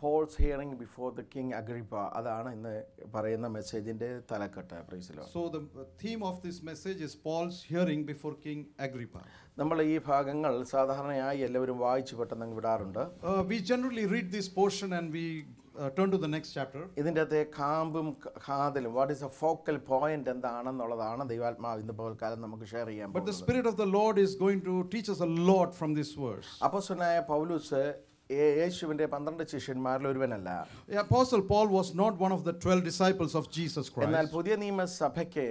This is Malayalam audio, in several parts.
Paul's hearing before the King Agrippa അതാണ് ഇന്ന് പറയുന്ന മെസ്സേജിൻ്റെ തലക്കെട്ട് പ്രൈസിലോ So, the uh, theme of this message is Paul's hearing before King Agrippa. നമ്മൾ ഈ ഭാഗങ്ങൾ സാധാരണയായി എല്ലാവരും വായിച്ച് പെട്ടെന്ന് അങ്ങ് വിടാറുണ്ട് Uh, we generally read this portion and we uh, turn to the next chapter. ഇതിൻ്റെ അകത്തെ കാമ്പും ക- കാതലും what is a focal point എന്താണെന്നുള്ളതാണ് ദൈവാത്മാവ് ഇന്ന് പോൽക്കാലം നമുക്ക് ഷെയർ ചെയ്യാൻ But the പോകുന്നത് Spirit of the Lord is going to teach us a lot from this verse. അപ്പോസ്തലനായ പൗലൂസ് യേ- യേശുവിൻ്റെ പന്ത്രണ്ട് ശിഷ്യന്മാരിൽ ഒരുവനല്ല The Apostle Paul was not one of the 12 disciples of Jesus എന്നാൽ Christ. പുതിയ നിയമസഭയ്ക്ക്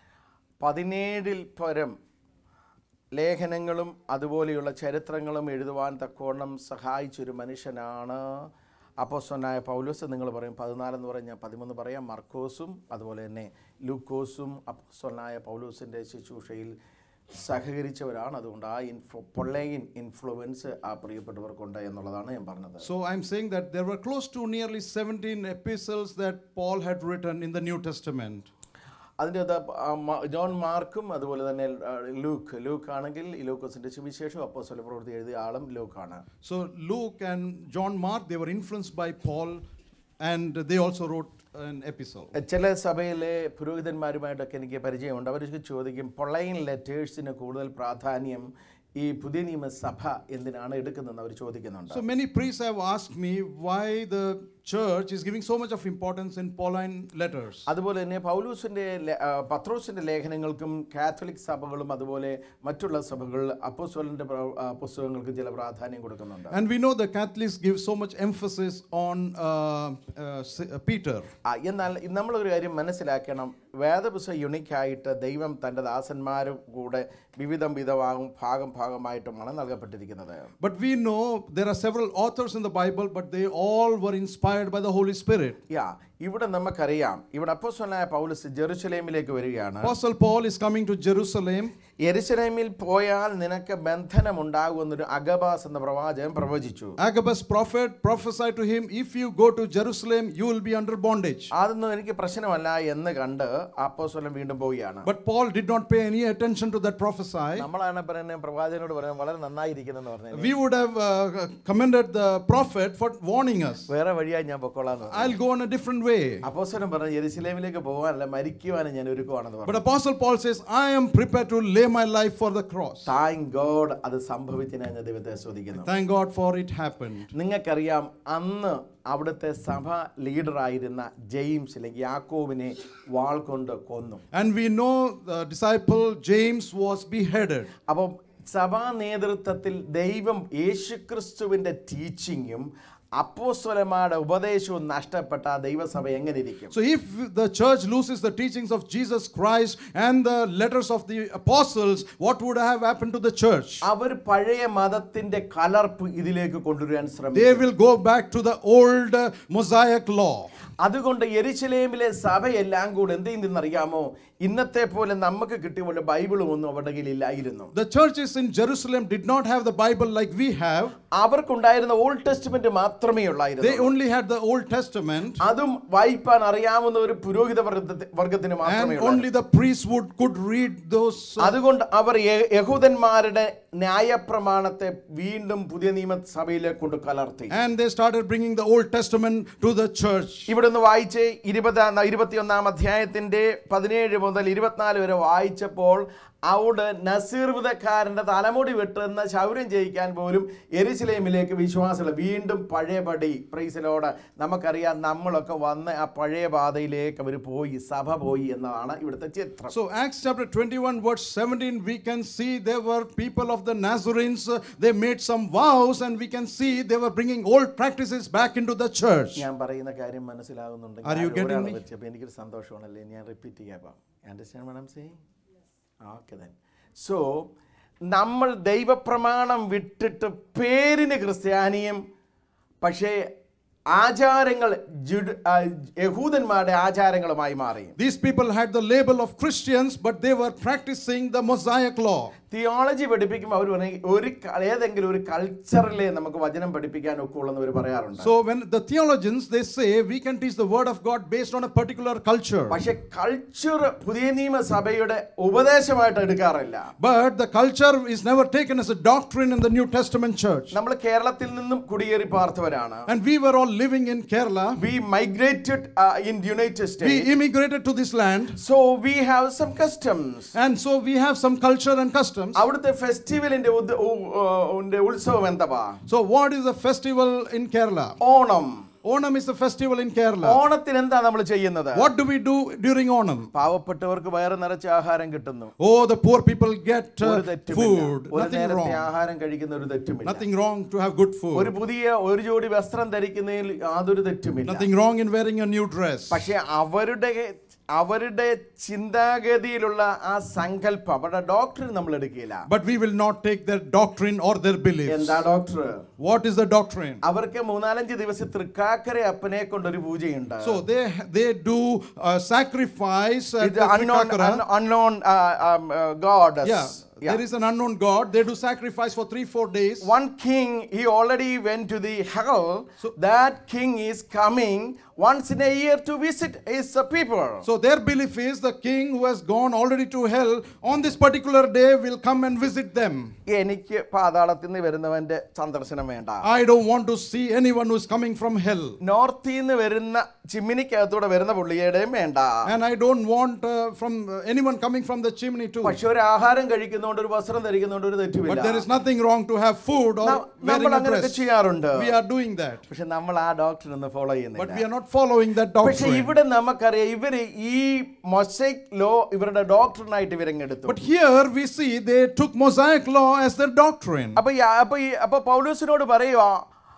പതിനേഴിൽ പരം ലേഖനങ്ങളും അതുപോലെയുള്ള ചരിത്രങ്ങളും എഴുതുവാൻ തക്കോണം സഹായിച്ചൊരു മനുഷ്യനാണ് അപ്പോസ്തലനായ പൗലോസ് നിങ്ങൾ പറയും പതിനാലെന്ന് പറഞ്ഞാൽ പതിമൂന്ന് പറയാം മർക്കോസും അതുപോലെ തന്നെ ലൂക്കോസും അപ്പോസ്തലനായ പൗലോസിൻ്റെ ശുശ്രൂഷയിൽ സഹകരിച്ചവരാണ് അതുകൊണ്ട് ആ ഇൻഫ്ലു പൊള്ളയിൻ ഇൻഫ്ലുവൻസ് ആ പ്രിയപ്പെട്ടവർക്കുണ്ട് എന്നുള്ളതാണ് ഞാൻ പറഞ്ഞത് So I'm saying that there were close to nearly 17 epistles that Paul had written in the New Testament. അതിൻ്റെ അത് ആ മ- ജോൺ മാർക്കും അതുപോലെ തന്നെ ആ, ലൂക്ക് ലൂക്ക് ആണെങ്കിൽ ഈ ലൂക്കോസിന്റെ സുവിശേഷം അപ്പോസ്തല പ്രവൃത്തി എഴുതിയ ആളും ലൂക്കാണ് So Luke and John Mark, they were influenced by Paul and they also wrote an epistle. ചില സഭയിലെ പുരോഹിതന്മാരുമായിട്ടൊക്കെ എനിക്ക് പരിചയമുണ്ട് അവർക്ക് ചോദിക്കും പൊള്ളൈൻ ലെറ്റേഴ്സിന് കൂടുതൽ പ്രാധാന്യം ഈ പുതിയ നിയമസഭ എന്തിനാണ് എടുക്കുന്നതെന്ന് അവർ ചോദിക്കുന്നുണ്ട് So many priests have asked me why the church is giving so much of importance in Pauline letters. അതുപോലെ തന്നെ പൗലൂസിന്റെ ലെ- ആ, പത്രോസിന്റെ ലേഖനങ്ങൾക്കും കാത്തലിക് സഭകളും അതുപോലെ മറ്റുള്ള സഭകൾ അപ്പോസ്തലന്റെ പ്ര- ആ, പുസ്തകങ്ങൾക്കും ചില പ്രാധാന്യം കൊടുക്കുന്നുണ്ട് And we know the Catholics give so much emphasis on uh, uh, S- uh, Peter. ആ, എന്നാൽ നമ്മളൊരു കാര്യം മനസ്സിലാക്കണം വേദപുസ്തകം യുണിക്കായിട്ട് ദൈവം തൻ്റെ ദാസന്മാരും കൂടെ വിവിധം വിധമാകും ഭാഗം ഭാഗമായിട്ടുമാണ് നൽകപ്പെട്ടിരിക്കുന്നത് But we know there are several authors in the Bible, but they all were inspired by the Holy Spirit. യാ ഇവിടെ നമുക്കറിയാം ഇവിടെ അപ്പോസ്തലനായ പൗലസ് ജെറുസലേമിലേക്ക് വരികയാണ് Apostle Paul is coming to Jerusalem. യെരുസലേമിൽ പോയാൽ നിനക്ക് ബന്ധനമുണ്ടാകുമെന്നൊരു അഗബാസ് എന്ന പ്രവാചകൻ പ്രവചിച്ചു Agabus prophet prophesied to him, If you go to Jerusalem, you will be under bondage. അതൊന്നും എനിക്ക് പ്രശ്നമല്ല എന്ന് കണ്ട് അപ്പോസ്തലൻ വീണ്ടും പോവുകയാണ് But Paul did not pay any attention to that prophesy. നമ്മളാണ് പറയുന്നത് പ്രവാചകനോട് പറയുന്നത് വളരെ നന്നായിരിക്കുന്നെന്ന് പറഞ്ഞു We would have uh, commended the prophet for warning us. വേറെ വഴിയായി ഞാൻ പൊക്കോളാന്ന് പറഞ്ഞു I'll go on a different way. അപ്പോസ്തലൻ പറഞ്ഞു യെരുസലേമിലേക്ക് പോകാനല്ല മരിക്കുവാനും ഞാൻ ഒരുക്കുവാണെന്ന് പറഞ്ഞു But Apostle Paul says, I am prepared to lay my life for the cross. Thank God അത് സംഭവിച്ചതിനെ ഞാൻ ദൈവത്തെ സ്തുതിക്കുന്നു Thank God for it happened. നിങ്ങൾക്കറിയാം അന്ന് അവിടുത്തെ സഭ ലീഡറായിരുന്ന ജെയിംസ് അല്ലെങ്കിൽ യാക്കോബിനെ വാൾ കൊണ്ട് കൊന്നു And we know the disciple James was beheaded. അപ്പം സഭാ നേതൃത്വത്തിൽ ദൈവം യേശുക്രിസ്തുവിൻ്റെ ടീച്ചിങ്ങും അപ്പോസ്വലമാരുടെ ഉപദേശവും നഷ്ടപ്പെട്ട ആ ദൈവസഭ എങ്ങനെ ഇരിക്കും So if the church loses the teachings of Jesus Christ and the letters of the apostles, what would have happened to the church? അവർ പഴയ മതത്തിന്റെ കലർപ്പ് ഇതിലേക്ക് കൊണ്ടുവരാൻ They ശ്രമിക്കും will go back to the old uh, Mosaic law. അതുകൊണ്ട് എരിശിലേമിലെ സഭയെല്ലാം കൂടെ എന്ത് ചെയ്യുന്നറിയാമോ ഇന്നത്തെ പോലെ നമുക്ക് കിട്ടിയ പോലെ ബൈബിളും ഒന്നും അവരുടെ കയ്യിൽ ഇല്ലായിരുന്നു The churches in Jerusalem did not have the Bible like we have. അവർക്കുണ്ടായിരുന്ന ഓൾഡ് ടെസ്റ്റ്മെന്റ് മാത്രമേ They ഉള്ളായിരുന്നു only had the Old Testament, അതും വായിപ്പാൻ അറിയാവുന്ന ഒരു പുരോഹിത വർഗത്തി- വർഗത്തിന് മാത്രമേ and ഉള്ളായിരുന്നു. only the priests would could read those. uh, അതുകൊണ്ട് അവർ യ- യഹൂദന്മാരുടെ ന്യായപ്രമാണത്തെ വീണ്ടും പുതിയ നിയമസഭയിലേക്ക് കൊണ്ട് കലർത്തി and they started bringing the Old Testament to the church. ഇവിടുന്ന് വായിച്ച് ഇരുപത് ഇരുപത്തിയൊന്നാം അധ്യായത്തിന്റെ പതിനേഴ് മുതൽ ഇരുപത്തിനാല് വരെ വായിച്ചപ്പോൾ അവിടെ നസീർവിതക്കാരന്റെ തലമുടി വെട്ടുന്ന ശൗര്യം ചെയ്യിക്കാൻ പോലും എരിശിലേമിലേക്ക് വിശ്വാസമില്ല വീണ്ടും പഴയപടി പ്രൈസിലോട് നമുക്കറിയാം നമ്മളൊക്കെ വന്ന് ആ പഴയ പാതയിലേക്ക് അവർ പോയി സഭ പോയി എന്നതാണ് ഇവിടുത്തെ ചിത്രം So Acts chapter 21 verse 17 we can see there were people of the Nazarenes uh, they made some vows and we can see they were bringing old practices back into the church. ഞാൻ പറയുന്ന കാര്യം മനസ്സിലാകുന്നുണ്ടെങ്കിൽ Are you ആരോ getting ഒരാൾ me? വെച്ചപ്പോൾ എനിക്കൊരു സന്തോഷമാണല്ലേ ഞാൻ റിപ്പീറ്റ് ചെയ്യാം understand madam say okay then so നമ്മൾ ദൈവപ്രമാണം വിട്ടിട്ട് പേരിന് ക്രിസ്ത്യാനിയും പക്ഷേ ആചാരങ്ങൾ ജുഡ് ആ, യഹൂദന്മാരുടെ ആചാരങ്ങളുമായി മാറി These people had the label of Christians but they were practicing the Mosaic law. Theology പഠിപ്പിക്കുമ്പോൾ അവർ പറയും ഒരു ക- ഏതെങ്കിലും ഒരു കൾച്ചറിലെ നമുക്ക് വചനം പഠിപ്പിക്കാൻ ഒക്കുള്ളൂ എന്ന് അവർ പറയാറുണ്ട് So when the theologians they say we can teach the word of God based on a particular culture. പക്ഷെ കൾച്ചർ പുതിയ നിയമസഭയുടെ ഉപദേശമായിട്ട് എടുക്കാറില്ല But the culture is never taken as a doctrine in the New Testament church. നമ്മൾ കേരളത്തിൽ നിന്നും കുടിയേറി പാർത്തവരാണ് And we were all living in Kerala. We migrated in united We state immigrated to this land. So we have some customs And so we have some culture and customs. അവിടുത്തെ ഫെസ്റ്റിവലിന്റെ ഉദ്- ഉ- ഉ- ഉന്റെ ഉത്സവം എന്തുവാ So what is a festival in Kerala? Onam Onam is a festival in Kerala. ഓണത്തിന് എന്താ നമ്മൾ ചെയ്യുന്നത് What do we do during Onam? പാവപ്പെട്ടവർക്ക് വയറ് നിറച്ച് ആഹാരം കിട്ടുന്നു Oh, the poor people get uh, ഒരു തെറ്റുമില്ല food. ഒരു Nothing നേരത്തെ wrong. ആഹാരം കഴിക്കുന്ന ഒരു തെറ്റുമില്ല Nothing wrong to have good ഒരു food. പുതിയ ഒരു ജോഡി വസ്ത്രം ധരിക്കുന്നതിൽ യാതൊരു തെറ്റുമില്ല Nothing wrong in wearing a new dress. പക്ഷെ അവരുടെ അവരുടെ ചിന്താഗതിയിലുള്ള ആ സങ്കല്പം അവരുടെ ഡോക്ടർ നമ്മൾ എടുക്കില്ല But we will not take their doctrine or their beliefs. എന്താ doctor What is the doctrine? അവർക്ക് മൂന്നാലഞ്ച് ദിവസം തൃക്കാക്കര അപ്പനെ കൊണ്ടൊരു പൂജയുണ്ട് So they they do uh, sacrifice at ഇത് the unknown Trikakara. Unknown God Yeah, there is an unknown God. They do sacrifice for three four days. one king he already went to the hell that king is coming once in a year to visit his uh, people So their belief is the king who has gone already to hell on this particular day will come and visit them. എനിക്ക് പാതാളത്തിൽ നിന്ന് വരുന്നവന്റെ സന്ദർശനം വേണ്ട I don't want to see anyone who is coming from hell. നോർത്തിൽ നിന്ന് വരുന്ന ചിമ്മിനിക്കകത്തൂടെ വരുന്ന പുള്ളിയുടെയും വേണ്ട And I don't want uh, from uh, anyone coming from the chimney too. പക്ഷെ ഒരു ആഹാരം കഴിക്കുന്നോണ്ട് ഒരു വസ്ത്രം ധരിക്കുന്നോണ്ട് ഒരു But തെറ്റുമില്ല there is nothing wrong to have food or ന- നമ്മൾ wearing a അങ്ങനെയൊക്കെ dress. ചെയ്യാറുണ്ട് We are doing that. പക്ഷെ നമ്മൾ ആ ഡോക്ടർ ഒന്ന് ഫോളോ But we ചെയ്യുന്നില്ല are not following that പക്ഷെ doctrine. ഇവിടെ നമുക്കറിയാം ഇവര് ഈ മൊസൈക് ലോ ഇവരുടെ ഡോക്ടറിനായിട്ട് ഇവരെടുത്തു But here we see they took Mosaic law as their doctrine. അപ്പൊ ഈ- അപ്പൊ ഈ അപ്പൊ പൗലൂസിനോട് പറയുവാ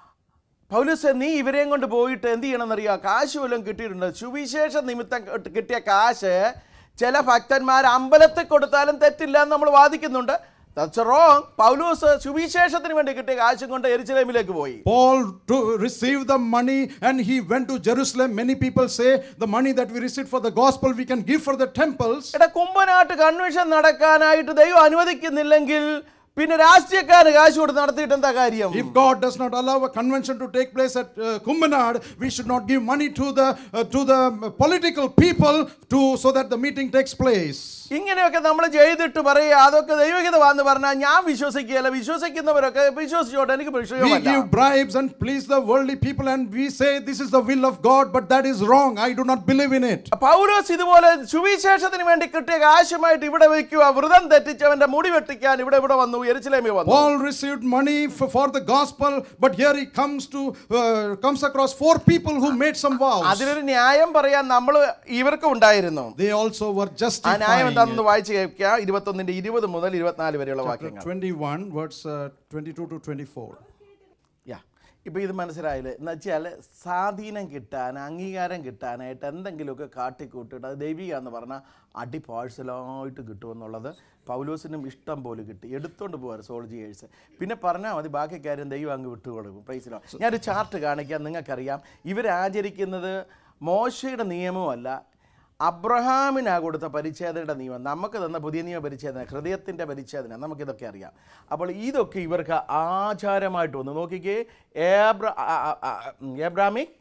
പൗലൂസ് നീ ഇവരെയും കൊണ്ട് പോയിട്ട് എന്ത് ചെയ്യണമെന്നറിയാ കാശ് വല്ലതും കിട്ടിയിട്ടുണ്ട് സുവിശേഷ നിമിത്തം കിട്ട് കിട്ടിയ കാശ് ചില ഭക്തന്മാർ അമ്പലത്തിൽ കൊടുത്താലും തെറ്റില്ല എന്ന് നമ്മൾ വാദിക്കുന്നുണ്ട് ദാറ്റ്സ് റോങ് പൗലൂസ് സുവിശേഷത്തിന് വേണ്ടി കിട്ടിയ കാശും കൊണ്ട് എരിച്ചിലേമിലേക്ക് പോയി Paul to receive the money and he went to Jerusalem. Many people say the money that we received for the gospel we can give for the temples. എടാ കുമ്പനാട്ട് കൺവെൻഷൻ നടക്കാനായിട്ട് ദൈവം അനുവദിക്കുന്നില്ലെങ്കിൽ പിന്നെ രാഷ്ട്രീയക്കാര് കാശ് കൊടുത്ത് നടത്തിയിട്ട് എന്താ കാര്യം If God does not allow a convention to take place at uh, Kumbanad, we should not give money to the uh, to the political people to so that the meeting takes place. ഇങ്ങനെയൊക്കെ നമ്മൾ ചെയ്തിട്ട് പറയുക അതൊക്കെ ദൈവഹിതമാണെന്ന് പറഞ്ഞാൽ ഞാൻ വിശ്വസിക്കുകയല്ല വിശ്വസിക്കുന്നവരൊക്കെ വിശ്വസിച്ചോട്ടെ എനിക്ക് We വിഷയമല്ല give bribes and please the worldly people, and we say this is the will of God, but that is wrong. I do not believe in it. പൗലോസ് ഇതുപോലെ സുവിശേഷത്തിന് വേണ്ടി കിട്ടിയ കാശുമായിട്ട് ഇവിടെ വെക്കുക വ്രതം തെറ്റിച്ചവന്റെ മുടി വെട്ടിക്കാൻ ഇവിടെ ഇവിടെ വന്നു എരിച്ചിലേമി വന്നു Paul received money for, for the gospel, but here he comes to uh, comes across four people who made some vows. അതിനൊരു ന്യായം പറയാൻ നമ്മൾ ഇവർക്കും ഉണ്ടായിരുന്നു They also were ആ ന്യായം justifying. എന്താണെന്ന് വായിച്ച് കേൾക്കുക ഇരുപത്തൊന്നിന്റെ ഇരുപത് മുതൽ ഇരുപത്തിനാല് വരെയുള്ള Chapter വാക്യങ്ങൾ 21, verse uh, 22 to 24. യാ ഇപ്പം ഇത് മനസ്സിലായില്ലേ എന്ന് വെച്ചാൽ സ്വാധീനം കിട്ടാൻ അംഗീകാരം കിട്ടാനായിട്ട് എന്തെങ്കിലുമൊക്കെ കാട്ടിക്കൂട്ടിട്ട് അത് ദൈവിക എന്ന് പറഞ്ഞാൽ അടി പാഴ്സലായിട്ട് കിട്ടുമെന്നുള്ളത് പൗലോസിനും ഇഷ്ടം പോലെ കിട്ടി എടുത്തോണ്ട് പോകാറ് സോൾജിയേഴ്സ് പിന്നെ പറഞ്ഞാൽ മതി ബാക്കി കാര്യം ദൈവം അങ്ങ് വിട്ടുകൊടുക്കും പ്രൈസിലോ ഞാനൊരു ചാർട്ട് കാണിക്കാം നിങ്ങൾക്കറിയാം ഇവരാചരിക്കുന്നത് മോശയുടെ നിയമമല്ല അബ്രഹാമിനാ കൊടുത്ത പരിച്ഛേദനയുടെ നിയമം നമുക്ക് തന്ന പുതിയ നിയമ പരിച്ഛേദന ഹൃദയത്തിൻ്റെ പരിച്ഛേദന നമുക്കിതൊക്കെ അറിയാം അപ്പോൾ ഇതൊക്കെ ഇവർക്ക് ആചാരമായിട്ട് വന്നു നോക്കിക്കേ ഏബ്ര ആ- ആ- ആ- ഏബ്രാമിക്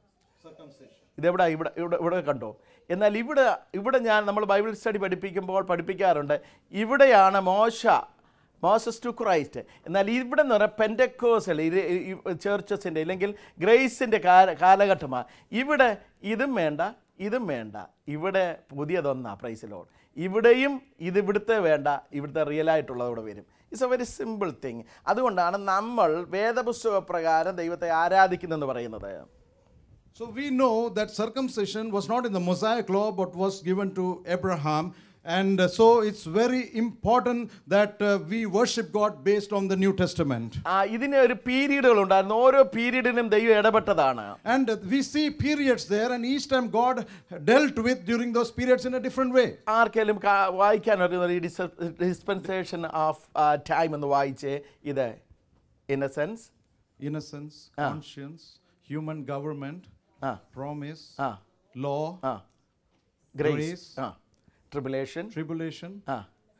ഇതെവിടെ ഇവിടെ ഇവിടെ ഇവിടെ കണ്ടോ എന്നാൽ ഇവിടെ ഇവിടെ ഞാൻ നമ്മൾ ബൈബിൾ സ്റ്റഡി പഠിപ്പിക്കുമ്പോൾ പഠിപ്പിക്കാറുണ്ട് ഇവിടെയാണ് മോശ മോസസ് ടു ക്രൈസ്റ്റ് എന്നാൽ ഇവിടെ എന്ന് പറഞ്ഞാൽ പെൻഡക്കോസൽ ചേർച്ചസിൻ്റെ അല്ലെങ്കിൽ ഗ്രേസിൻ്റെ കാല കാലഘട്ടമാണ് ഇവിടെ ഇതും വേണ്ട ഇതും വേണ്ട ഇവിടെ പുതിയതൊന്നാ പ്രൈസിലോട് ഇവിടെയും ഇത് ഇവിടുത്തെ വേണ്ട ഇവിടുത്തെ റിയൽ ആയിട്ടുള്ളത് ഇവിടെ വരും it's a very simple thing അതുകൊണ്ടാണ് നമ്മൾ വേദപുസ്തക പ്രകാരം ദൈവത്തെ ആരാധിക്കുന്നെന്ന് പറയുന്നത് So we know that circumcision was not in the Mosaic law but was given to Abraham. And uh, so it's very important that uh, we worship God based on the New Testament. ആ ഇതിന് ഒരു പീരീഡുകൾ ഉണ്ടായിരുന്നു ഓരോ പീരീഡിനും ദൈവം ഇടപെട്ടതാണ് And uh, we see periods there, and each time God dealt with during those periods in a different way. ആർക്കെങ്കിലും കാ- വായിക്കാൻ അറിയുന്ന ഈ ഡിസ്പെൻസേഷൻ ഓഫ് ടൈം എന്ന് വായിച്ച് ഇത് in a sense Innocence, Ah. conscience, human government, ആ promise, ആ law, ആ ഗ്രേസ് Grace. ആ ട്രിബുലേഷൻ tribulation, ആ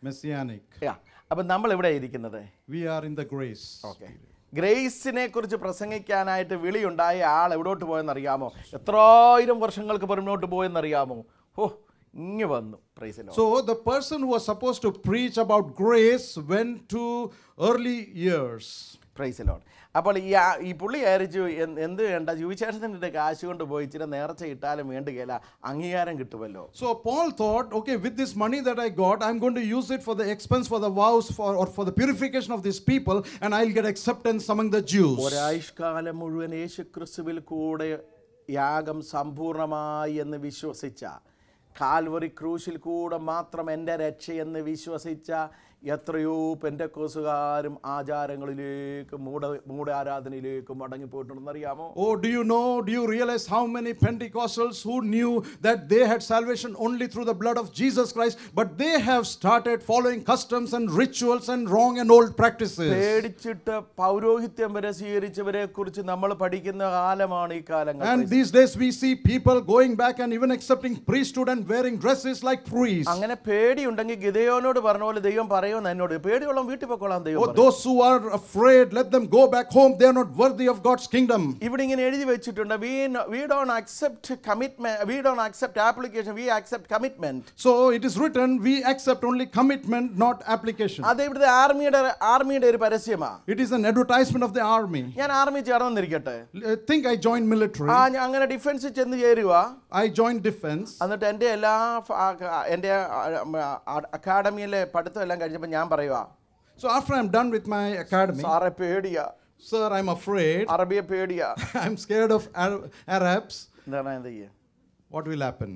Messianic. അപ്പം നമ്മൾ എവിടെ ഇരിക്കുന്നത് We are in the grace. Okay ഗ്രേസിനെ കുറിച്ച് പ്രസംഗിക്കാനായിട്ട് വിളിയുണ്ടായ ആൾ എവിടോട്ട് പോയെന്നറിയാമോ എത്രായിരം വർഷങ്ങൾക്ക് പുറമോട്ട് പോയെന്നറിയാമോ ഓ ഇങ്ങ് വന്നു പ്രൈസിലോ So the person who was supposed to preach about grace went to early years. പ്രൈസിലോൺ അപ്പോൾ ഈ ആ- ഈ പുള്ളി വിചാരിച്ചു എന്ത് എന്ത് വേണ്ട സുവിശേഷത്തിൻ്റെ കാശ് കൊണ്ട് പോയി ഇച്ചിരി നേർച്ച ഇട്ടാലും വേണ്ടുകയില്ല അംഗീകാരം കിട്ടുമല്ലോ So Paul thought, okay, with this money that I got, I'm going to use it for the expense for the vows for or for the purification of these people, and I'll get acceptance among the Jews. ഒരായുഷ്കാലം മുഴുവൻ യേശു ക്രിസ്തുവിൽ കൂടെ യാഗം സമ്പൂർണമായി എന്ന് വിശ്വസിച്ച കാൽവറി ക്രൂശിൽ കൂടെ മാത്രം എൻ്റെ രക്ഷയെന്ന് വിശ്വസിച്ച എത്രയോ പെൻറ്റക്കോസുകാരും ആചാരങ്ങളിലേക്കും മൂട മൂടാരാധനയിലേക്കും മടങ്ങിപ്പോയിട്ടുണ്ടെന്നറിയാമോ Oh, do you know, do you realize how many Pentecostals who knew that they had salvation only through the blood of Jesus Christ, but they have started following customs and rituals and wrong and old practices? പേടിച്ചിട്ട് പൗരോഹിത്യം വരെ സ്വീകരിച്ചവരെ കുറിച്ച് നമ്മൾ പഠിക്കുന്ന കാലമാണ് ഈ കാലങ്ങൾ And these days we see people going back and even accepting priesthood and wearing dresses like priests. അങ്ങനെ പേടിയുണ്ടെങ്കിൽ ഗിതയോനോട് പറഞ്ഞ പോലെ ദൈവം പറയുമെന്ന് എന്നോട് പേടിയുള്ള വീട്ടിൽ പൊക്കോളാം ദൈവം Oh, പറഞ്ഞു. those who are afraid, let them go back home. They are not worthy of God's kingdom. ഇവിടെ ഇങ്ങനെ എഴുതി വെച്ചിട്ടുണ്ട് we we don't accept commitment we don't accept application we accept commitment So it is written, we accept only commitment, not application. അത് ഇവിടുത്തെ ആർമിയുടെ ആർമിയുടെ ഒരു പരസ്യമാ It is an advertisement of the army. ഞാൻ ആർമി ചേർന്നിരിക്കട്ടെ I think I joined military. ആ ഞാൻ അങ്ങനെ ഡിഫൻസിൽ ചെന്ന് ചേരുക I joined defense. എന്നിട്ട് എൻ്റെ എല്ലാ ഫ- ആ, ക- എൻ്റെ അക്കാഡമിയിലെ പഠിത്തം എല്ലാം കഴിഞ്ഞപ്പോൾ ഞാൻ പറയുക So after I'm done with my academy, സാറെ പേടിയാ sir, I'm afraid. അറബിയെ പേടിയാ I'm scared of Ar- Arabs. എന്താണ് എന്ത് ചെയ്യുക What will happen?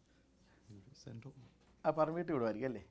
ആ പറഞ്ഞിട്ട് വിടുമായിരിക്കും അല്ലേ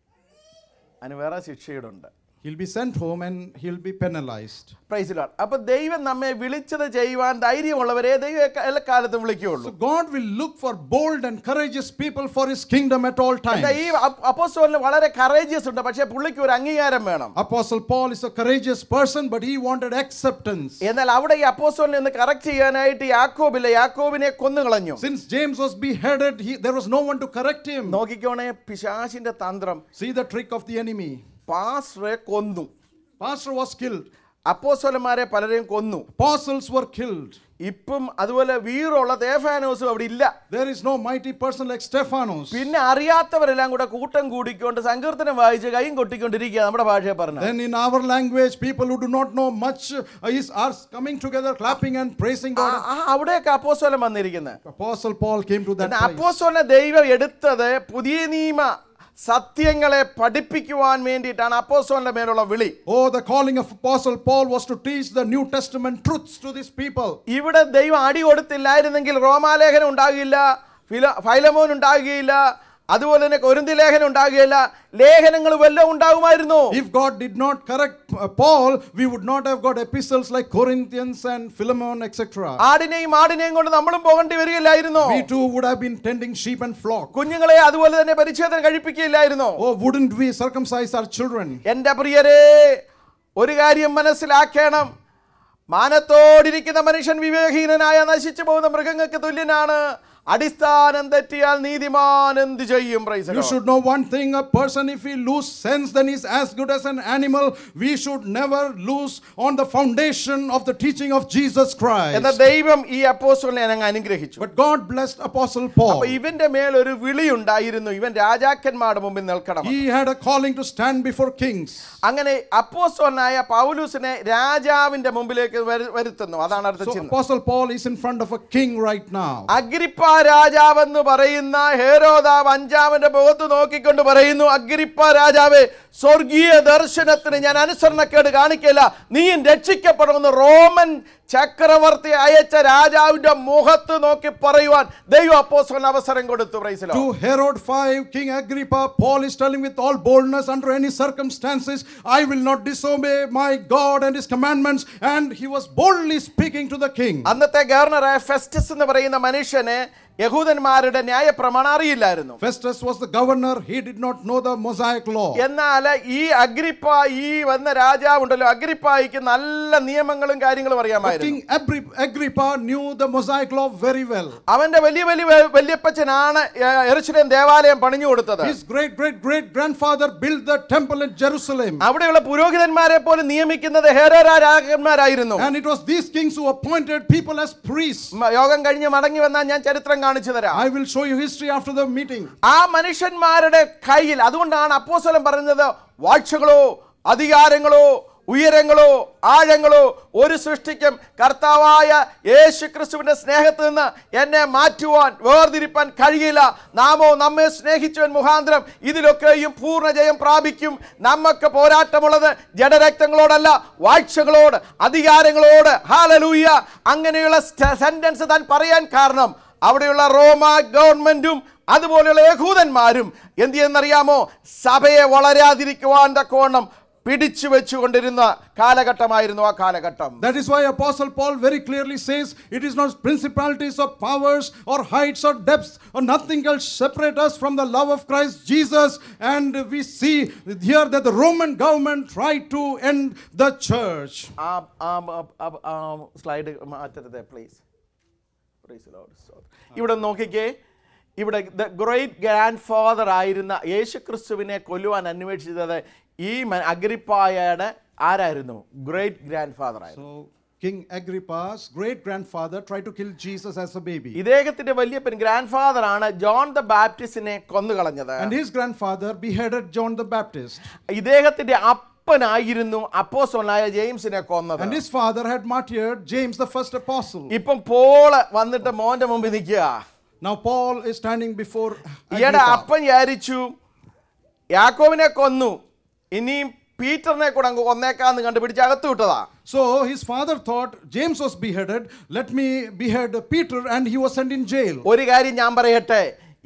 അതിന് വേറെ ശിക്ഷയുടുണ്ട് He'll be sent home and he'll be penalized. പ്രൈസിലാണ് അപ്പൊ ദൈവം നമ്മെ വിളിച്ചത് ചെയ്യുവാൻ ധൈര്യമുള്ളവരെ ദൈവം എക്ക- എല്ലാ കാലത്തും വിളിക്കുകയുള്ളൂ So God will look for bold and courageous people for his kingdom at all എന്താ times. ഈ അപ്പോസ്റ്റോലിന് വളരെ കറേജിയസ് ഉണ്ട് പക്ഷേ പുള്ളിക്ക് ഒരു അംഗീകാരം വേണം Apostle Paul is a courageous person, but he wanted acceptance. എന്നാൽ അവിടെ ഈ അപ്പോസ്റ്റോലിനെ ഒന്ന് കറക്റ്റ് ചെയ്യാനായിട്ട് യാക്കോബില്ല യാക്കോബിനെ കൊന്നുകളഞ്ഞു Since James was beheaded, he, there was no one to correct him. നോക്കിക്കോണേ പിശാശിന്റെ തന്ത്രം See the trick of the enemy. പാസ്റ്ററെ കൊന്നു Pastor was killed. അപ്പോസ്റ്റോലന്മാരെ പലരെയും കൊന്നു Apostles were killed. ഇപ്പം അതുപോലെ വീറുള്ള തേഫാനോസും അവിടെ ഇല്ല There is no mighty person like Stephanos. പിന്നെ അറിയാത്തവരെല്ലാം കൂടെ കൂട്ടം കൂടിക്കൊണ്ട് സങ്കീർത്തനം വായിച്ച് കൈയും കൊട്ടിക്കൊണ്ടിരിക്കുക നമ്മുടെ ഭാഷയെ പറഞ്ഞ Then in our language, people who do not know much uh, is, are coming together, clapping and praising God. അവിടെയൊക്കെ അപ്പോസ്തലൻ വന്നിരിക്കുന്നത് Apostle Paul came to that എന്നാൽ place. അപ്പോസ്തലനെ ദൈവം എടുത്തത് പുതിയ നിയമ സത്യങ്ങളെ പഠിപ്പിക്കുവാൻ വേണ്ടിയിട്ടാണ് അപ്പോസ്തലന്റെ മേലുള്ള വിളി Oh, the calling of Apostle Paul was to teach the New Testament truths to these people. ഇവിടെ ദൈവം അടി കൊടുത്തില്ലായിരുന്നെങ്കിൽ റോമാലേഖനം ഉണ്ടാകില്ല ഫില ഫൈലമോൻ ഉണ്ടാകുകയില്ല അതുപോലെ തന്നെ കൊരിന്തി ലേഖനം ഉണ്ടാകുകയില്ല ലേഖനങ്ങൾ വല്ലതും ഉണ്ടാകുമായിരുന്നു If God did not correct uh, Paul, we would not have got epistles like Corinthians and Philemon, etc. ആടിനെയും ആടിനെയും കൊണ്ട് നമ്മളും പോകേണ്ടി വരികയില്ലായിരുന്നോ We too would have been tending sheep and flock. കുഞ്ഞുങ്ങളെ അതുപോലെ തന്നെ പരിച്ഛേദന കഴിപ്പിക്കുകയില്ലായിരുന്നോ Oh, wouldn't we circumcise our children? എൻ്റെ പ്രിയരെ ഒരു കാര്യം മനസ്സിലാക്കണം മാനത്തോടിരിക്കുന്ന മനുഷ്യൻ വിവേകഹീനനായ നശിച്ചു പോകുന്ന മൃഗങ്ങൾക്ക് തുല്യനാണ് അടിസ്ഥാനം തെറ്റിയാൽ നീതിമാൻ എന്ത് ചെയ്യും Praise the You Lord. should know one thing a person, if he lose sense, then he's as good as an animal. We should never lose on the foundation of the teaching of Jesus എന്നാൽ Christ. ദൈവം ഈ അപ്പോസ്റ്റലിനെ അങ്ങ് അനുഗ്രഹിച്ചു But God blessed Apostle അപ്പൊ Paul. ഇവന്റെ മേൽ ഒരു വിളി ഉണ്ടായിരുന്നു ഇവൻ രാജാക്കന്മാരുടെ മുമ്പിൽ നിൽക്കണം He had a calling to stand before kings. അങ്ങനെ അപ്പോസ്റ്റലനായ പൗലൂസിനെ രാജാവിന്റെ മുമ്പിലേക്ക് വരു- വരുത്തുന്നു അതാണ് അടുത്ത So ചിഹ്നം Apostle Paul is in front of a king right now. Agrippa രാജാവെന്ന് പറയുന്ന ഹേരോദാവ് അഞ്ചാമന്റെ മുഖത്ത് നോക്കിക്കൊണ്ട് പറയുന്നു അഗ്രിപ്പ രാജാവേ സ്വർഗീയ ദർശനത്തിന് ഞാൻ അനുസരണക്കേട് കാണിക്കില്ല നീയും രക്ഷിക്കപ്പെടുമെന്ന് റോമൻ ചക്രവർത്തി അയച്ച രാജാവിന്റെ മുഖത്ത് നോക്കി പറയുവാൻ ദൈവം അപ്പോസ്തലന് അവസരം കൊടുത്തു പ്രൈസിലോ To Herod 5, King Agrippa, Paul is telling with all boldness, under any circumstances, I will not disobey my God and his commandments. And he was boldly speaking to the king. അന്നത്തെ ഗവർണറായ ഫെസ്റ്റസ് എന്ന് പറയുന്ന മനുഷ്യനെ യഹൂദന്മാരുടെ ന്യായപ്രമാണം അറിയില്ലായിരുന്നു Festus was the governor, he did not know the Mosaic law. എന്നാൽ ഈ അഗ്രിപ്പ ഈ വന്ന രാജാവുണ്ടല്ലോ അഗ്രിപ്പായിക്ക് നല്ല നിയമങ്ങളും കാര്യങ്ങളും അറിയാമായിരുന്നു King Abri- Agrippa knew the Mosaic law very well. അവന്റെ വലിയ വലിയ വ- വല്യപ്പച്ചനാണ് എറുശലേം ദേവാലയം പണിഞ്ഞു കൊടുത്തത് His great great great grandfather built the temple in Jerusalem. അവിടെയുള്ള പുരോഹിതന്മാരെ പോലും നിയമിക്കുന്നത് ഹേരോരാ രാജാക്കന്മാരായിരുന്നു And it was these kings who appointed people as priests. മ- യോഗം കഴിഞ്ഞ് മടങ്ങി വന്നാൽ ഞാൻ ചരിത്രം കാണിച്ചു തരാം I will show you history after the meeting. ആ മനുഷ്യന്മാരുടെ കയ്യിൽ അതുകൊണ്ടാണ് അപ്പോസ്തലൻ പറഞ്ഞത് വാഴ്ചകളോ അധികാരങ്ങളോ ഉയരങ്ങളോ ആഴങ്ങളോ ഒരു സൃഷ്ടിക്കും കർത്താവായ യേശു ക്രിസ്തുവിന്റെ സ്നേഹത്തിൽ നിന്ന് എന്നെ മാറ്റുവാൻ വേർതിരിപ്പാൻ കഴിയില്ല നാമോ നമ്മെ സ്നേഹിച്ചവൻ മുഖാന്തരം ഇതിലൊക്കെയും പൂർണ്ണ ജയം പ്രാപിക്കും നമുക്ക് പോരാട്ടമുള്ളത് ജഡരക്തങ്ങളോടല്ല വാഴ്ചകളോട് അധികാരങ്ങളോട് ഹാലലൂയ അങ്ങനെയുള്ള സെന്റൻസ് താൻ പറയാൻ കാരണം അവിടെയുള്ള റോമ ഗവൺമെന്റും അതുപോലെയുള്ള യഹൂദന്മാരും എന്ത് ചെയ്യുന്നറിയാമോ സഭയെ വളരാതിരിക്കുവാൻ തക്കവണ്ണം പിടിച്ചു വെച്ചുകൊണ്ടിരുന്ന കാലഘട്ടമായിരുന്നു ആ കാലഘട്ടം That is why Apostle Paul very clearly says, It is not principalities or powers or heights or depths or nothing else separate us from the love of Christ Jesus. And we see here that the Roman government tried to end the church. ആ സ്ലൈഡ് മാറ്റരുത് പ്ലീസ് ഇവിടെ നോക്കിക്കേ ഇവിടെ ദ ഗ്രേറ്റ് ഗ്രാൻഡ് ഫാദർ ആയിരുന്ന യേശു ക്രിസ്തുവിനെ കൊല്ലുവാൻ അന്വേഷിച്ചത് ഈ മ- അഗ്രിപ്പായയുടെ ആരായിരുന്നു ഗ്രേറ്റ് ഗ്രാൻഡ് ഫാദർ ആയിരുന്നു So King Agrippa's great grandfather tried to kill Jesus as a baby. ഇദ്ദേഹത്തിന്റെ വലിയപ്പൻ ഗ്രാൻഡ് ഫാദർ ആണ് ജോൺ ദ ബാപ്റ്റിസ്റ്റിനെ കൊന്നുകളഞ്ഞത് And his grandfather beheaded John the Baptist. ഇദ്ദേഹത്തിന്റെ അപ്പനായിരുന്നു അപ്പോസ്തലനായ ജെയിംസിനെ കൊന്നത് And his father had martyred James, the first apostle. ഇപ്പം പോള് വന്നിട്ട് മോന്റെ മുമ്പിൽ നിൽക്കുക Now Paul is standing before ഈയുടെ Agrippa. അപ്പൻ വിചാരിച്ചു യാക്കോവിനെ കൊന്നു ഇനിയും പീറ്ററിനെ കൂടെ അങ്ങ് കൊന്നേക്കാന്ന് കണ്ടുപിടിച്ച് അകത്ത് വിട്ടതാ So his father thought James was beheaded. Let me behead Peter, and he was sent in jail. ഒരു കാര്യം ഞാൻ പറയട്ടെ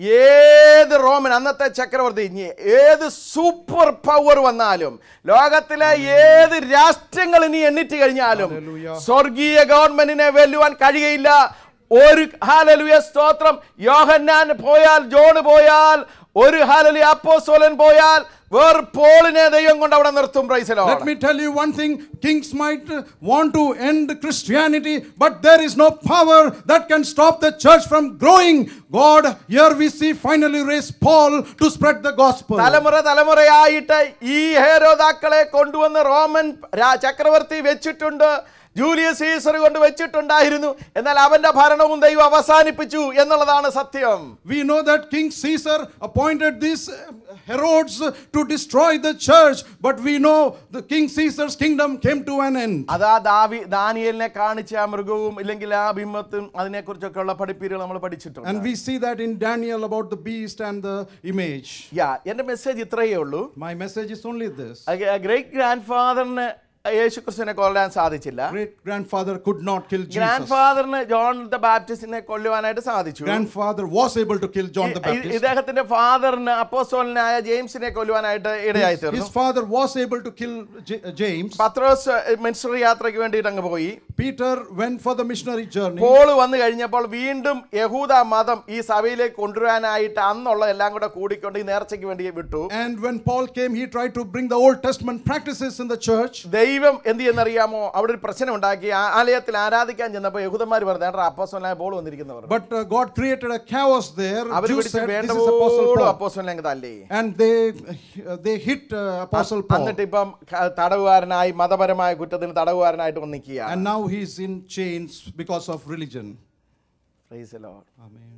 ഏത് റോമൻ അന്നത്തെ ചക്രവർത്തി ഇനി ഏത് സൂപ്പർ പവർ വന്നാലും ലോകത്തിലെ ഏത് രാഷ്ട്രങ്ങൾ ഇനി എണ്ണിറ്റ് കഴിഞ്ഞാലും Hallelujah. സ്വർഗീയ ഗവൺമെന്റിനെ വെല്ലുവാൻ കഴിയുകയില്ല ഒരു ഹാലലുയ സ്തോത്രം യോഹന്നാൻ പോയാൽ ജോണ് പോയാൽ ഒരു ഹാലലി അപ്പോസ്തലൻ പോയാൽ വേറെ പോളിനെ ദൈവം കൊണ്ട് അവിടെ നിർത്തും പ്രൈസലോ Let me tell you one thing kings might uh, want to end Christianity, but there is no power that can stop the church from growing. God, here we see finally raised Paul to spread the gospel. തലമുറ തലമുറയായിട്ട് ഈ ഹേരോദാക്കളെ കൊണ്ടുവന്ന് റോമൻ രാ- ചക്രവർത്തി വെച്ചിട്ടുണ്ട് ജൂലിയസ് സീസർ കൊണ്ട് വെച്ചിട്ടുണ്ടായിരുന്നു എന്നാൽ അവന്റെ ഭരണവും ദൈവം അവസാനിപ്പിച്ചു എന്നുള്ളതാണ് സത്യം We know that King Caesar appointed these uh, Herods uh, to destroy the church, but we know the King Caesar's kingdom came to an end. അതാ ദാവി ദാനിയലിനെ കാണിച്ച ആ മൃഗവും ഇല്ലെങ്കിൽ ആ ബിംബത്തും അതിനെക്കുറിച്ചൊക്കെ ഉള്ള പഠിപ്പീരുകൾ നമ്മൾ പഠിച്ചിട്ടുണ്ട് And we see that in Daniel about the beast and the image. യാ എന്റെ മെസ്സേജ് ഇത്രയേ ഉള്ളൂ My message is only this great grand ഫാദറിന് യേശു ക്രിസ്തുവിനെ കൊല്ലാൻ സാധിച്ചില്ല great grandfather could not kill grand Jesus. ഫാദറിന് ജോൺ ദ ബാപ്റ്റിസ്റ്റിനെ കൊല്ലുവാനായിട്ട് സാധിച്ചു Grandfather was able to kill John the ഇ- Baptist. ഇദ്ദേഹത്തിന്റെ ഫാദറിന് അപ്പോസ്തലനായ ജെയിംസിനെ കൊല്ലുവാനായിട്ട് ഇടയായി His തീർന്നു father was able to kill J- James. പത്രോസ് മിനിസ്റ്ററി യാത്രയ്ക്ക് വേണ്ടിയിട്ട് അങ്ങ് പോയി Peter went for the missionary journey. Paul വന്നു കഴിഞ്ഞപ്പോൾ വീണ്ടും യഹൂദ മതം ഈ സഭയിലേക്ക് കൊണ്ടുവരാനായിട്ട് അന്നുള്ള എല്ലാം കൂടെ കൂടിക്കൊണ്ട് ഈ നേർച്ചയ്ക്ക് വേണ്ടി വിട്ടു And when Paul came, he tried to bring the Old Testament practices in the church. ദൈവം എന്ത് ചെയ്യുന്നറിയാമോ അവിടെ ഒരു പ്രശ്നം ഉണ്ടാക്കി ആ- ആലയത്തിൽ ആരാധിക്കാൻ ചെന്നപ്പോൾ യഹൂദന്മാർ പറഞ്ഞു "ഏട്ടാ, അപ്പോസ്തലനായ പോൾ വന്നിരിക്കുന്നവർ But uh, God created a chaos there. അവർ Jews പിടിച്ച് said, വേണ്ട This is Apostle പോലും Paul. അപ്പോസ്തലനെ തല്ലി And they, uh, they hit uh, Apostle Paul. എന്നിട്ട് ഇപ്പം ക- തടവുകാരനായി മതപരമായ കുറ്റത്തിന് തടവുകാരനായിട്ട് വന്നിക്കുകയാണ് And now he's in chains because of religion. Praise the Lord. Amen.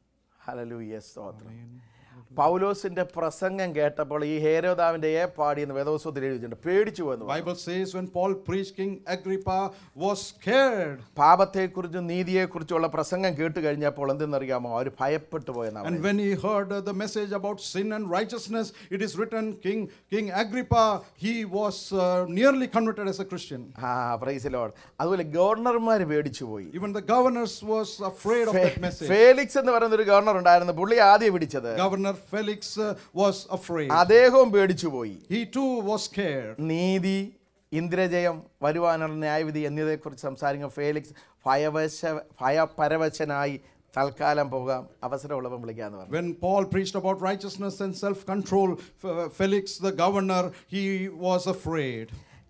Hallelujah സ്തോത്രം പൗലോസിന്റെ പ്രസംഗം കേട്ടപ്പോൾ ഈ ഹേരോദാവിന്റെ ഏ പാടി എന്ന് വേദോസ്വത്തിൽ എഴുതിയിട്ടുണ്ട് പേടിച്ചു വന്നു Bible says when Paul preached, King Agrippa was scared. പാപത്തെക്കുറിച്ചും നീതിയെക്കുറിച്ചുള്ള പ്രസംഗം കേട്ട് കഴിഞ്ഞപ്പോൾ എന്തെന്നറിയാമോ അവർ ഭയപ്പെട്ടു പോയെന്നാണ് And when he heard uh, the message about sin and righteousness, it is written, King, King Agrippa, he was uh, nearly converted as a Christian. ആ പ്രൈസ് ലോഡ് അതുപോലെ ഗവർണർമാർ പേടിച്ചു പോയി Even the governors was afraid of that message. Felix എന്ന് പറയുന്ന ഒരു ഗവർണർ ഉണ്ടായിരുന്നു പുള്ളി ആദ്യം പിടിച്ചത് Governor Felix uh, was afraid. അദ്ദേഹവും പേടിച്ചു പോയി He too was scared. നീതി ഇന്ദ്രജയം വരുവാനുള്ള ന്യായവിധി എന്നിവയെക്കുറിച്ച് സംസാരിക്കുന്ന ഫേലിക്സ് ഭയവശ ഭയപരവശനായി തൽക്കാലം പോകാം അവസരമുള്ളപ്പം വിളിക്കാന്ന് പറഞ്ഞു When Paul preached about righteousness and self control, Felix, the governor, he was afraid.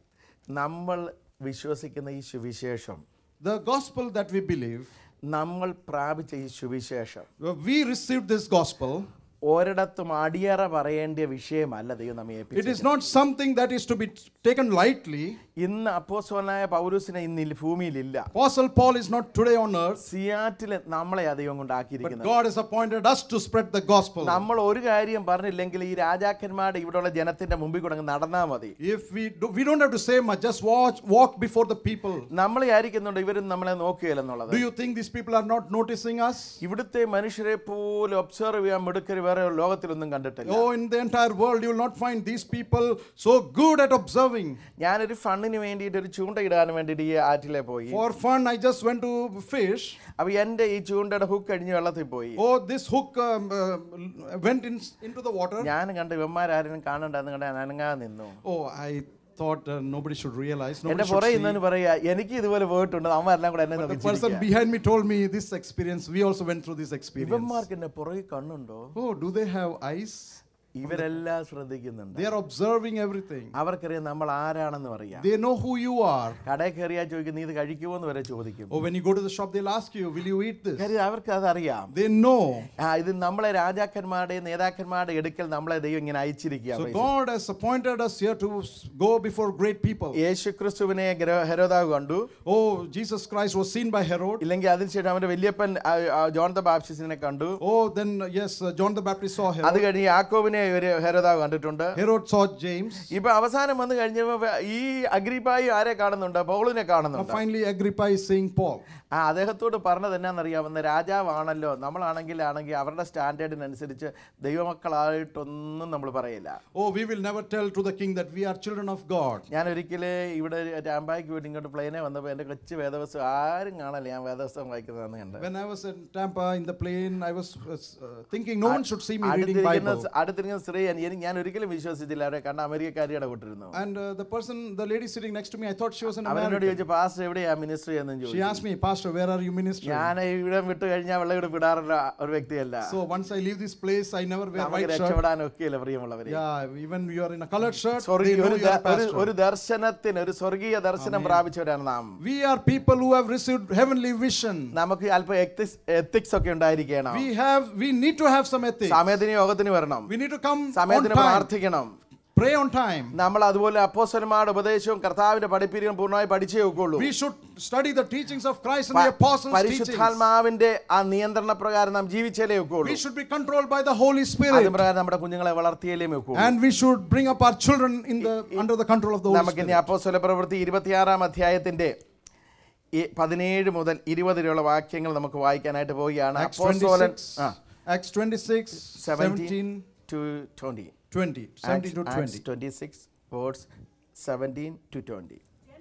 നമ്മൾ വിശ്വസിക്കുന്ന ഈ സുവിശേഷം The gospel that we believe, നമ്മൾ പ്രാപിച്ച ഈ സുവിശേഷം we received this gospel. ഒരിടത്തും അടിയറ പറയേണ്ട വിഷയമല്ല ദൈവം നമ്മെ It ഏൽപ്പിച്ചത്. is not something that is to be taken lightly. ഇന്ന് അപ്പോസ്തലനായ പൗരൂസിനെ ഇന്ന് ഈ ഭൂമിയിലില്ല Apostle Paul is not today on earth, Seattle നമ്മളെ ആ ദൈവം but കൊണ്ടാക്കിയിരിക്കുന്നത് God has appointed us to spread the gospel. നമ്മൾ ഒരു കാര്യം പറഞ്ഞില്ലെങ്കിൽ ഈ രാജാക്കന്മാരുടെ ഇവിടെയുള്ള ജനത്തിന്റെ മുമ്പിൽ കൂടെ അങ്ങ് നടന്നാ മതി If we do, we don't have to say much, just watch, walk before the people. നമ്മൾ വിചാരിക്കുന്നുണ്ട് ഇവരും നമ്മളെ നോക്കുകയില്ലെന്നുള്ളത് Do you think these people are not noticing us? ഇവിടുത്തെ മനുഷ്യരെ പോലെ ഒബ്സർവ് ചെയ്യാൻ മിടുക്കര് വേറെ ലോകത്തിലൊന്നും കണ്ടിട്ടില്ല Oh, in the entire world, you will not find these people so good at observing. ഞാനൊരു ഫണ്ടിന് വേണ്ടിയിട്ട് ഒരു ചൂണ്ടയിടാൻ വേണ്ടിയിട്ട് ഈ ആറ്റിലെ പോയി For fun, I just went to fish. അപ്പൊ എന്റെ ഈ ചൂണ്ടയുടെ ഹുക്ക് കഴിഞ്ഞ് വെള്ളത്തിൽ പോയി Oh, this hook um, uh, went in, into the water. ഞാൻ കണ്ട് ഇവന്മാരാരും കാണണ്ടെന്ന് കണ്ട ഞാൻ അനങ്ങാതെ നിന്നു Oh, I thought uh, nobody should realize. എന്റെ Nobody should പുറകെ see. ഇന്നൊന്ന് പറയാ എനിക്ക് ഇതുപോലെ പോയിട്ടുണ്ട് അവന്മാരെല്ലാം കൂടെ എന്നെ The നോക്കി person ചിരിക്കുക. behind me told me this experience. We also went through this experience. ഇവന്മാർക്ക് എന്നെ പുറകെ കണ്ണുണ്ടോ Oh, do they have eyes? ഇവരെല്ലാം ശ്രദ്ധിക്കുന്നുണ്ട് They are observing everything. അവർക്കറിയാം നമ്മൾ ആരാണെന്ന് അറിയാം They know who you are. കടയിൽ കയറിയാ ചോദിക്കും നീ ഇത് കഴിക്കുമോ എന്ന് വരെ ചോദിക്കും Oh, when you go to the shop, they'll ask you, Will you eat this? കാര്യം അവർക്ക് അതറിയാം They know. ആ ഇത് നമ്മളെ രാജാക്കന്മാരുടെ നേതാക്കന്മാരുടെ എടുക്കൽ നമ്മളെ ദൈവം ഇങ്ങനെ So അയച്ചിരിക്കുക God has appointed us here to s- go before great people. യേശു ക്രിസ്തുവിനെ ഗ്രഹ- ഹെരോദാവ് കണ്ടു Oh, Jesus Christ was seen by Herod. ഇല്ലെങ്കിൽ അതിനുശേഷം അവന്റെ വല്യപ്പൻ ആ, ആ, ജോൺ ദ ബാപ്റ്റിസ്റ്റിനെ കണ്ടു Oh, then uh, yes, uh, John the Baptist saw അത് Herod. കഴിഞ്ഞ് യാക്കോബിനെ ഒരു ഹെരോദാവ് കണ്ടിട്ടുണ്ട് Herod saw James. ഇപ്പൊ അവസാനം വന്നു കഴിഞ്ഞപ്പോ വ- ഈ അഗ്രിപ്പായി ആരെ കാണുന്നുണ്ട് പൗളിനെ Now കാണുന്നുണ്ട് finally, Agrippa is seeing Paul. ആ അദ്ദേഹത്തോട് പറഞ്ഞത് എന്നാണെന്നറിയാവുന്ന രാജാവാണല്ലോ നമ്മളാണെങ്കിൽ ആണെങ്കിൽ അവരുടെ സ്റ്റാൻഡേർഡിനനുസരിച്ച് ദൈവമക്കളായിട്ടൊന്നും നമ്മൾ പറയില്ല Oh, we will never tell to the king that we are children of God. ഞാൻ ഒരിക്കൽ ഇവിടെ രാമ്പായ്ക്ക് വേണ്ടി ഇങ്ങോട്ട് പ്ലെയിനെ വന്നപ്പോൾ എൻ്റെ കൊച്ചു വേദവസ്തു ആരും കാണല്ല ഞാൻ വേദവസ്തം വായിക്കുന്നതെന്ന് കണ്ട് When I was in Tampa in the plane, I was uh, s- uh, thinking no one should see me reading അടുത്തിരിക്കുന്ന Bible. അടുത്തിരിക്കുന്ന സ്ത്രീ ഞാൻ- എനിക്ക് ഞാൻ ഒരിക്കലും വിശ്വസിച്ചില്ല അവരെ കണ്ട അമേരിക്കക്കാരിയുടെ കൂട്ടിരുന്നു And uh, the person, the lady sitting next to me, I thought she was an അവരോട് American. ചോദിച്ചു പാസ്റ്റർ എവിടെയാ മിനിസ്ട്രി എന്നും She ചോദിച്ചു asked me, Pastor, where are you ministering? ഞാൻ ഇവിടെ വിട്ട് കഴിഞ്ഞാൽ വെള്ളം ഇവിടെ വിടാറുള്ള ഒരു വ്യക്തിയല്ല So once I leave this place, I never wear നമുക്ക് white shirt. രക്ഷപ്പെടാൻ ഒക്കെയല്ല പ്രിയമുള്ളവരെ Yeah, even you are in a colored shirt, they സ്വർഗീയ know ഒരു you are a ദ- ഒരു- pastor. ഒരു ദർശനത്തിന് ഒരു സ്വർഗീയ ദർശനം പ്രാപിച്ചവരാണ് നാം We are people who have received heavenly vision. നമുക്ക് അല്പം എത്തിക്സ് ഒക്കെ ഉണ്ടായിരിക്കണം We have, we need to have some ethics. സമയത്തിന് യോഗത്തിന് വരണം We need to come on സമയത്തിന് time, പ്രാർത്ഥിക്കണം pray on time. നമ്മൾ അതുപോലെ അപ്പോസ്തലന്മാരുടെ ഉപദേശവും കർത്താവിന്റെ പഠിപ്പിരിയും പൂർണ്ണമായി പഠിച്ചേ ഒക്കുള്ളൂ We should study the teachings of Christ and the apostles' teachings. പരിശുദ്ധാത്മാവിന്റെ ആ നിയന്ത്രണ പ്രകാരം നാം ജീവിച്ചാലേ ഒക്കുള്ളൂ We should be controlled by the Holy Spirit. അത് പ്രകാരം നമ്മുടെ കുഞ്ഞുങ്ങളെ വളർത്തിയാലേ ഒക്കുള്ളൂ And we should bring up our children in the under the control of the Holy നമുക്ക് ഇനി Spirit. അപ്പോസ്തല പ്രവൃത്തി ഇരുപത്തിയാറാം അധ്യായത്തിന്റെ ഈ പതിനേഴ് മുതൽ ഇരുപത് വരെയുള്ള വാക്യങ്ങൾ നമുക്ക് വായിക്കാനായിട്ട് പോവുകയാണ് Acts അപ്പോസ്തലൻ 26, ആ, Acts 26, 17 17, to 20 20. 17 to 20. 26 words 17 to 20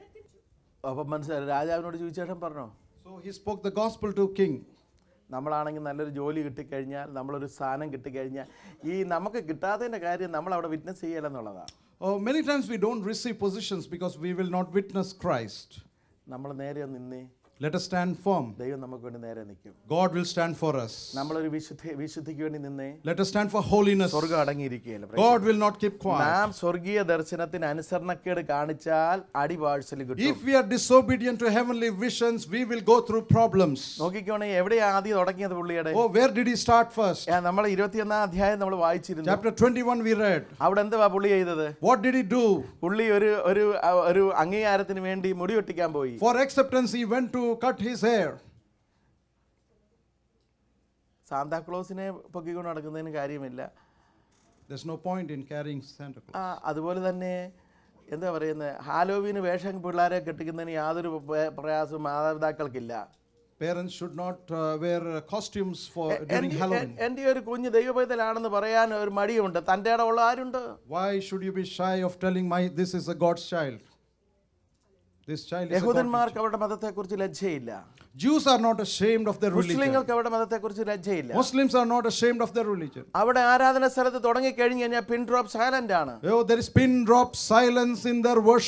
അപ്പം മനസ്സിലായി രാജാവിനോട് ചോദിച്ചേട്ടൻ പറഞ്ഞോ So he spoke the gospel to king. നമ്മളാണെങ്കിൽ നല്ലൊരു ജോലി കിട്ടിക്കഴിഞ്ഞാൽ നമ്മളൊരു സ്ഥാനം കിട്ടിക്കഴിഞ്ഞാൽ ഈ നമുക്ക് കിട്ടാത്തതിൻ്റെ കാര്യം നമ്മൾ അവിടെ വിറ്റ്നസ് ചെയ്യലെന്നുള്ളതാണ് Oh, many times we don't receive positions because we will not witness Christ. നമ്മൾ നേരെ നിന്നേ Let us stand firm. ദൈവം നമുക്ക് വേണ്ടി നേരെ നിൽക്കും God will stand for us. നമ്മളൊരു വിശുദ്ധി വിശുദ്ധിക്ക് വേണ്ടി നിന്നേ Let us stand for holiness. സ്വർഗം അടങ്ങിയിരിക്കുകയില്ല God will not keep quiet. നാം സ്വർഗീയ ദർശനത്തിന് അനുസരണക്കേട് കാണിച്ചാൽ അടിവാഴ്ചൽ കിട്ടും If we are disobedient to heavenly visions, we will go through problems. നോക്കിക്കോണേ എവിടെയാ ആദ്യം തുടങ്ങിയത് പുള്ളിയുടെ Oh, where did he start first? നമ്മൾ ഇരുപത്തിയൊന്നാം അധ്യായം നമ്മൾ വായിച്ചിരുന്നു Chapter 21 we read. അവിടെ എന്തുവാ പുള്ളി ചെയ്തത് What did he do? പുള്ളി ഒരു ഒരു ഒരു അംഗീകാരത്തിന് വേണ്ടി മുടി വെട്ടിക്കാൻ പോയി For acceptance, he went to cut his hair. സാന്താക്ലോസിനെ പൊക്കിക്കൊണ്ട് നടക്കുന്നതിന് കാര്യമില്ല There's no point in carrying Santa Claus. ആ അതുപോലെ തന്നെ എന്താ പറയുന്നത് ഹാലോവീന് വേഷം പിള്ളേരെ കെട്ടിക്കുന്നതിന് യാതൊരു പ്ര- പ്രയാസവും മാതാപിതാക്കൾക്കില്ല Parents should not uh, wear uh, costumes for during എൻ്റെ- Halloween. എൻ്റെ ഒരു കുഞ്ഞ് ദൈവപൈതലാണെന്ന് പറയാൻ ഒരു മടിയുണ്ട് തൻ്റെ ഇടമുള്ള ആരുണ്ട് Why should you be shy of telling my this is a God's child? This child is a God's യഹൂദന്മാർക്ക് അവരുടെ മതത്തെക്കുറിച്ച് ലജ്ജയില്ല Jews are not ashamed of their religion. മുസ്ലിങ്ങൾക്ക് അവരുടെ മതത്തെക്കുറിച്ച് ലജ്ജയില്ല Muslims are not ashamed of their religion. അവിടെ ആരാധന സ്ഥലത്ത് തുടങ്ങിക്കഴിഞ്ഞ് കഴിഞ്ഞാൽ പിൻ ഡ്രോപ്പ് സൈലന്റ് ആണ് Oh, there is pin drop silence in their worship.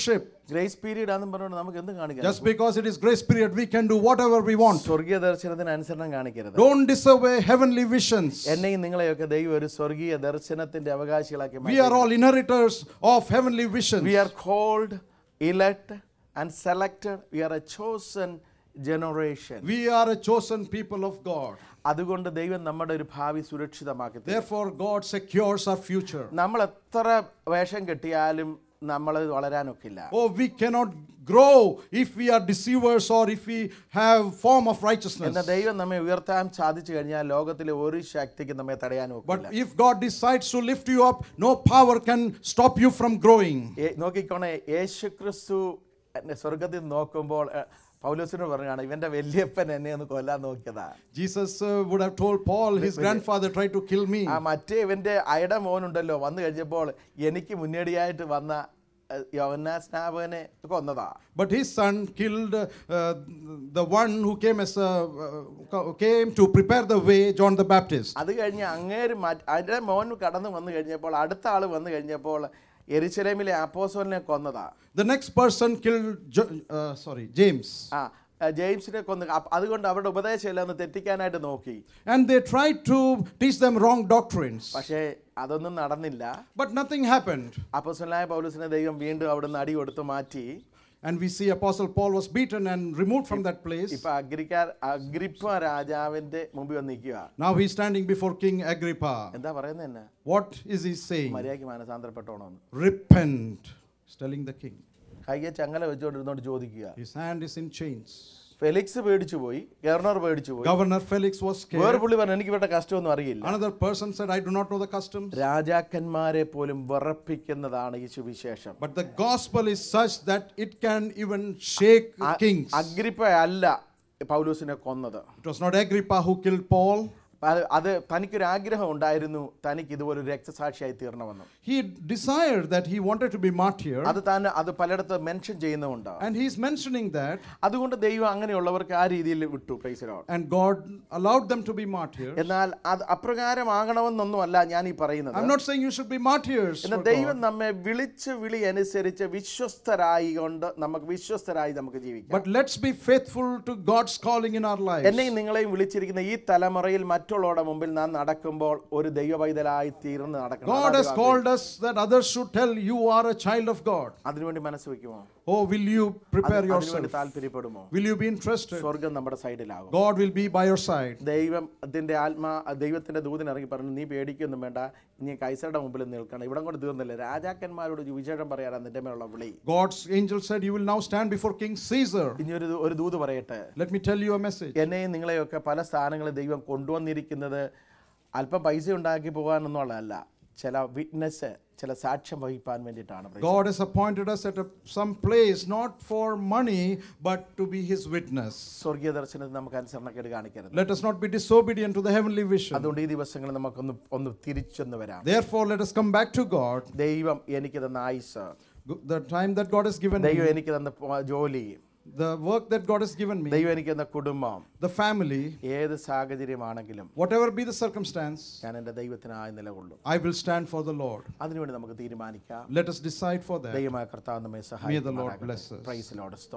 Grace period ആണെന്ന് പറഞ്ഞുകൊണ്ട് നമുക്ക് എന്ത് കാണിക്കാം Just because it is grace period, we can do whatever we want. സ്വർഗീയ ദർശനത്തിന് അനുസരണം കാണിക്കരുത് Don't disobey heavenly visions. എന്നെയും നിങ്ങളെയൊക്കെ ദൈവം ഒരു സ്വർഗീയ ദർശനത്തിന്റെ അവകാശികളാക്കി We are all inheritors of heavenly visions. We are called elect and selected we are a chosen generation We are a chosen people of God. അതുകൊണ്ട് ദൈവം നമ്മുടെ ഒരു ഭാവി സുരക്ഷിതമാക്കി തരും. Therefore, God secures our future. നമ്മൾ എത്ര വേഷം കെട്ടിയാലും നമ്മൾ വളരാനൊക്കില്ല Oh, we cannot grow if we are deceivers or if we have form of righteousness. എന്നാൽ ദൈവം നമ്മെ ഉയർത്താൻ സാധിച്ചു കഴിഞ്ഞാൽ ലോകത്തിലെ ഒരു ശക്തിക്ക് നമ്മെ തടയാൻ But ഒക്കില്ല if God decides to lift you up, no power can stop you from growing. ഏ- നോക്കിക്കോണേ യേശു ക്രിസ്തു എന്നെ സ്വർഗത്തിൽ നോക്കുമ്പോൾ എ, പൗലോസിനോട് പറയുകയാണ് ഇവന്റെ വല്യപ്പൻ എന്നെ ഒന്ന് കൊല്ലാൻ നോക്കിയതാ Jesus uh, would have told Paul, his grandfather tried to kill me. ആ മറ്റേ ഇവന്റെ അയട മോനുണ്ടല്ലോ വന്നു കഴിഞ്ഞപ്പോൾ എനിക്ക് മുന്നോടിയായിട്ട് വന്ന യോവന്നാ സ്നാപകനെ കൊന്നതാ But his son killed uh, uh, the one who came as a, uh, came to prepare the way, John the Baptist. അത് കഴിഞ്ഞ് അങ്ങേര് മാറ്റി അതിൻ്റെ മോൻ കടന്നു വന്നു കഴിഞ്ഞപ്പോൾ അടുത്ത ആൾ വന്നു കഴിഞ്ഞപ്പോൾ എരിശലേമിലെ അപ്പോസോലിനെ കൊന്നതാ The next person killed, Jo- uh, sorry, James. ആ ആ, ജെയിംസിനെ കൊന്ന് അപ്പ- അതുകൊണ്ട് അവരുടെ ഉപദേശം എല്ലാം ഒന്ന് തെറ്റിക്കാനായിട്ട് നോക്കി And they tried to teach them wrong doctrines. പക്ഷേ അതൊന്നും നടന്നില്ല But nothing happened. അപ്പോസലായ പൗലൂസിനെ ദൈവം വീണ്ടും അവിടുന്ന് അടി കൊടുത്ത് മാറ്റി And we see Apostle Paul was beaten and removed from that place. ഇപ്പൊ അഗ്രിക്കാർ അഗ്രിപ്പ രാജാവിന്റെ മുമ്പിൽ വന്ന് നിൽക്കുക Now he's standing before King Agrippa. എന്താ പറയുന്നത് തന്നെ What is he saying? മര്യാദയ്ക്ക് മാനസാന്തരപ്പെട്ടോണമെന്ന് Repent. He's telling the king. കയ്യെ ചങ്ങല വെച്ചുകൊണ്ടിരുന്നോണ്ട് ചോദിക്കുക His hand is in chains. Felix പേടിച്ചു പോയി ഗവർണർ പേടിച്ചു പോയി Governor Felix was വേറെ scared. പുള്ളി പറഞ്ഞു എനിക്ക് ഇവരുടെ കഷ്ടമൊന്നും അറിയില്ല Another person said, I do not know the customs. രാജാക്കന്മാരെ പോലും വിറപ്പിക്കുന്നതാണ് ഈ സുവിശേഷം But the gospel is such that it can even shake uh- kings. Agrippa അല്ല പൗലൂസിനെ കൊന്നത് It was not Agrippa who killed Paul. അത് അത് തനിക്കൊരു ആഗ്രഹം ഉണ്ടായിരുന്നു തനിക്ക് ഇതുപോലെ രക്തസാക്ഷിയായി തീരണമെന്ന് He desired that he wanted to be martyr. അത് താൻ അത് പലയിടത്ത് മെൻഷൻ ചെയ്യുന്നുമുണ്ട് And he's mentioning that. അതുകൊണ്ട് ദൈവം അങ്ങനെയുള്ളവർക്ക് ആ രീതിയിൽ വിട്ടു പ്രൈസിലോട് And God allowed them to be martyrs. എന്നാൽ അത് അപ്രകാരമാകണമെന്നൊന്നുമല്ല ഞാൻ ഈ പറയുന്നത് I'm not saying you should be martyrs. for എന്നാൽ God. ദൈവം നമ്മെ വിളിച്ച് വിളി അനുസരിച്ച് വിശ്വസ്തരായി കൊണ്ട് നമുക്ക് വിശ്വസ്തരായി നമുക്ക് ജീവിക്കാം But let's be faithful to God's calling in our lives. എന്നെയും നിങ്ങളെയും വിളിച്ചിരിക്കുന്ന ഈ തലമുറയിൽ മറ്റുള്ളവരുടെ മുമ്പിൽ നാം നടക്കുമ്പോൾ ഒരു ദൈവവൈതലായി തീർന്ന് നടക്കണം God അതാ has ദൈവം called us that others should tell you are a child of God. അതിനുവേണ്ടി മനസ്സ് വെക്കുമോ Oh, will you prepare അത് അതിനുവേണ്ടി yourself? താല്പര്യപ്പെടുമോ Will you be interested? സ്വർഗം നമ്മുടെ സൈഡിലാകും God will be by your side. ദൈവം അതിന്റെ ആത്മാ ദൈവത്തിന്റെ ദൂതൻ ഇറങ്ങി പറഞ്ഞു നീ പേടിക്കൊന്നും വേണ്ട ഇനി കൈസറുടെ മുമ്പിൽ നിൽക്കണം ഇവിടെ കൊണ്ട് തീർന്നില്ല രാജാക്കന്മാരോട് വിശേഷം പറയാനാണ് നിന്റെ മേലുള്ള വിളി God's angel said, You will now stand before King Caesar. ഇനി ഒരു ഒരു ദൂത് പറയട്ടെ Let me tell you a message. എന്നെയും നിങ്ങളെയൊക്കെ പല സ്ഥാനങ്ങളിൽ ദൈവം കൊണ്ടുവന്നിരിക്കുന്നത് അല്പം പൈസ ഉണ്ടാക്കി പോകാനൊന്നുള്ളതല്ല ചില വിറ്റ്നസ് ചില സാക്ഷ്യം വഹിപ്പാൻ വേണ്ടിയിട്ടാണ് praise God has appointed us at a, some place not for money, but to be His witness. സ്വർഗീയ ദർശനത്തിൽ നമുക്ക് അനുസരണക്കേട് കാണിക്കരുത് Let us not be disobedient to the heavenly vision. അതുകൊണ്ട് ഈ ദിവസങ്ങളിൽ നമുക്കൊന്ന് ഒന്ന് തിരിച്ചൊന്ന് വരാം Therefore, let us come back to God. ദൈവം എനിക്ക് തന്ന ആയുസ് The time that God has given ദൈവം me, എനിക്ക് തന്ന പ- ജോലി the work that God has given me, ദൈവം എനിക്ക് തന്ന കുടുംബം the family, ഏത് സാഹചര്യമാണെങ്കിലും whatever be the circumstance, ഞാൻ എൻ്റെ ദൈവത്തിനായി നിലകൊള്ളും I will stand for the Lord. അതിനുവേണ്ടി നമുക്ക് തീരുമാനിക്കാം Let us decide for that. ദൈവമായ കർത്താവ് നമ്മെ May the Lord സഹായിക്കും bless us. പ്രൈസിലോട്